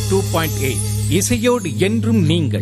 two point eight இசையோடு என்றும் நீங்கள்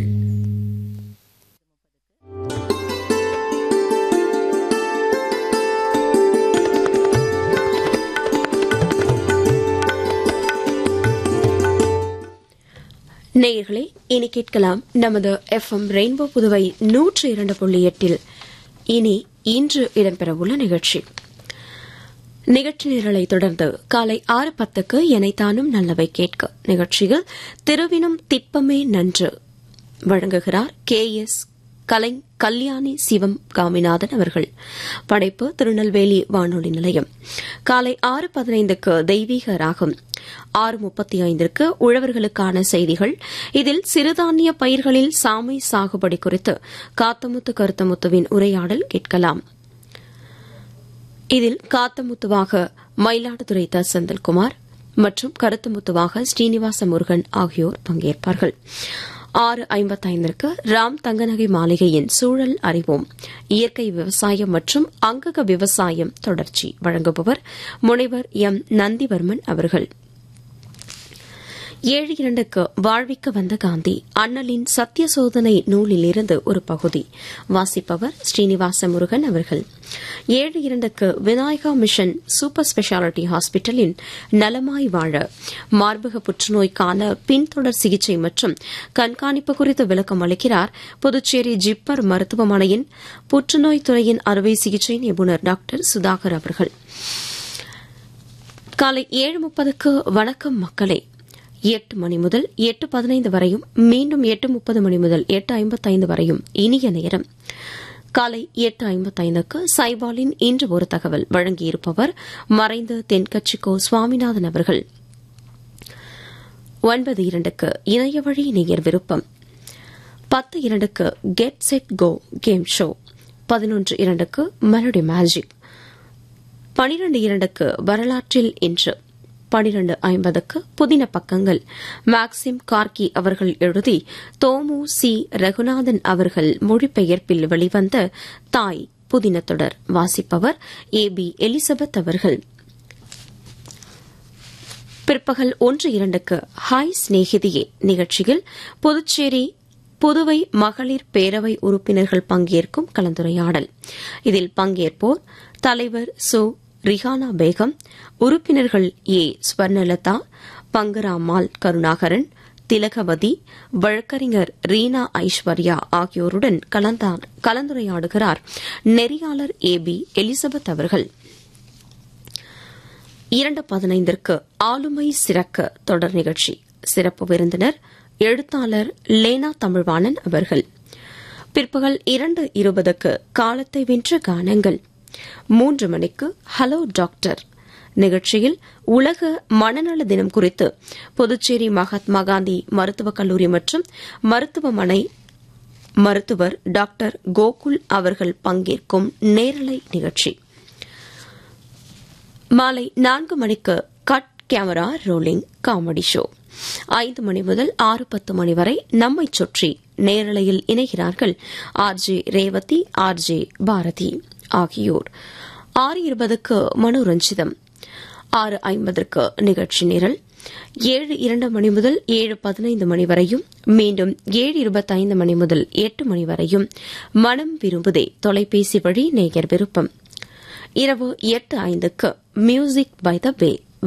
நேயர்களே இனி கேட்கலாம் நமது எஃப்எம் ரெயின்போ புதுவை நூற்று இரண்டு புள்ளி எட்டில் இனி இன்று இடம்பெறவுள்ள நிகழ்ச்சி நிகழ்ச்சி நிரலை தொடர்ந்து காலை ஆறு பத்துக்கு எனைத்தானும் நல்லவை கேட்க நிகழ்ச்சியில் திருவினும் திப்பமே நன்று வழங்குகிறார் கே எஸ் கலை கல்யாணி சிவம் காமிநாதன் அவர்கள் படைப்பு திருநெல்வேலி வானொலி நிலையம் காலை ஆறு பதினைந்துக்கு தெய்வீக ராகம் ஆறு முப்பத்தி ஐந்திற்கு உழவர்களுக்கான செய்திகள் இதில் சிறுதானிய பயிர்களில் சாமை சாகுபடி குறித்து காத்தமுத்து கருத்தமுத்துவின் உரையாடல் கேட்கலாம் இதில் காத்தமுத்துவாக மயிலாடுதுறை த செந்தில்குமார் மற்றும் கருத்துமுத்துவாக ஸ்ரீனிவாச முருகன் ஆகியோர் பங்கேற்பார்கள் ஆறு ஐம்பத்தைந்திற்கு ராம் தங்கநகை மாளிகையின் சூழல் அறிவோம் இயற்கை விவசாயம் மற்றும் அங்கக விவசாயம் தொடர்ச்சி வழங்குபவர் முனைவர் எம் நந்திவர்மன் அவர்கள் ஏழு இரண்டுக்கு வாழ்விக்க வந்த காந்தி அண்ணலின் சத்திய சோதனை நூலிலிருந்து ஒரு பகுதி வாசிப்பவர் ஸ்ரீனிவாச முருகன் அவர்கள் ஏழு இரண்டுக்கு விநாயகா மிஷன் சூப்பர் ஸ்பெஷாலிட்டி ஹாஸ்பிட்டலின் நலமாய் வாழ மார்பக புற்றுநோய்க்கான பின்தொடர் சிகிச்சை மற்றும் கண்காணிப்பு குறித்து விளக்கம் அளிக்கிறார் புதுச்சேரி ஜிப்மர் மருத்துவமனையின் புற்றுநோய் துறையின் அறுவை சிகிச்சை நிபுணர் டாக்டர் சுதாகர் அவர்கள் காலை ஏழு முப்பதுக்கு வணக்கம் மக்களே எட்டு மணி முதல் எட்டு பதினைந்து வரையும் மீண்டும் எட்டு முப்பது மணி முதல் எட்டு ஐம்பத்தைந்து வரையும் இனிய நேரம் காலை எட்டு ஐம்பத்தைந்துக்கு சைபாலின் இன்று ஒரு தகவல் வழங்கியிருப்பவர் மறைந்த தென்கட்சிக்கோ சுவாமிநாதன் அவர்கள் ஒன்பது இரண்டுக்கு இணைய வழி நேயர் விருப்பம் பத்து இரண்டுக்கு get set go game show பதினொன்று இரண்டுக்கு மெலடி மேஜிக் பனிரண்டு இரண்டுக்கு வரலாற்றில் இன்று பனிரண்டு ஐம்பதுக்கு புதின பக்கங்கள் மேக்சிம் கார்கி அவர்கள் எழுதி தோமு சி ரகுநாதன் அவர்கள் மொழிபெயர்ப்பில் வெளிவந்த தாய் புதின தொடர் வாசிப்பவர் ஏ பி எலிசபெத் அவர்கள் பிற்பகல் ஒன்று இரண்டுக்கு ஹாய் சிநேகிதியே நிகழ்ச்சியில் புதுச்சேரி புதுவை மகளிர் பேரவை உறுப்பினர்கள் பங்கேற்கும் கலந்துரையாடல் இதில் பங்கேற்போர் தலைவர் சு ரிஹானா பேகம் உறுப்பினர்கள் ஏ ஸ்வர்ணலதா பங்கராமால் கருணாகரன் திலகவதி வழக்கறிஞர் ரீனா ஐஸ்வர்யா ஆகியோருடன் கலந்துரையாடுகிறார் நெறியாளர் ஏ பி எலிசபெத் அவர்கள் இரண்டு பதினைந்திற்கு ஆளுமை சிறக்க தொடர் நிகழ்ச்சி சிறப்பு விருந்தினர் எழுத்தாளர் லேனா தமிழ்வாணன் அவர்கள் பிற்பகல் இரண்டு இருபதுக்கு காலத்தை வென்ற கானங்கள் மூன்று மணிக்கு ஹலோ டாக்டர் நிகழ்ச்சியில் உலக மனநல தினம் குறித்து புதுச்சேரி மகாத்மா காந்தி மருத்துவக் கல்லூரி மற்றும் மருத்துவமனை மருத்துவர் டாக்டர் கோகுல் அவர்கள் பங்கேற்கும் நேரலை நிகழ்ச்சி மாலை நான்கு மணிக்கு cut camera rolling comedy show ஐந்து மணி முதல் ஆறு பத்து மணி வரை நம்மை சுற்றி நேரலையில் இணைகிறார்கள் R J Revathi R J Bharathi ஆகியோர் ஆறு இருபதுக்கு மனோரஞ்சிதம் ஆறு ஐம்பதற்கு நிகழ்ச்சி நிரல் ஏழு இரண்டு மணி முதல் ஏழு பதினைந்து மணி வரையும் மீண்டும் ஏழு இருபத்தைந்து மணி முதல் எட்டு மணி வரையும் மனம் விரும்புதே தொலைபேசி வழி நேயர் விருப்பம் இரவு எட்டு ஐந்துக்கு மியூசிக் பை த வே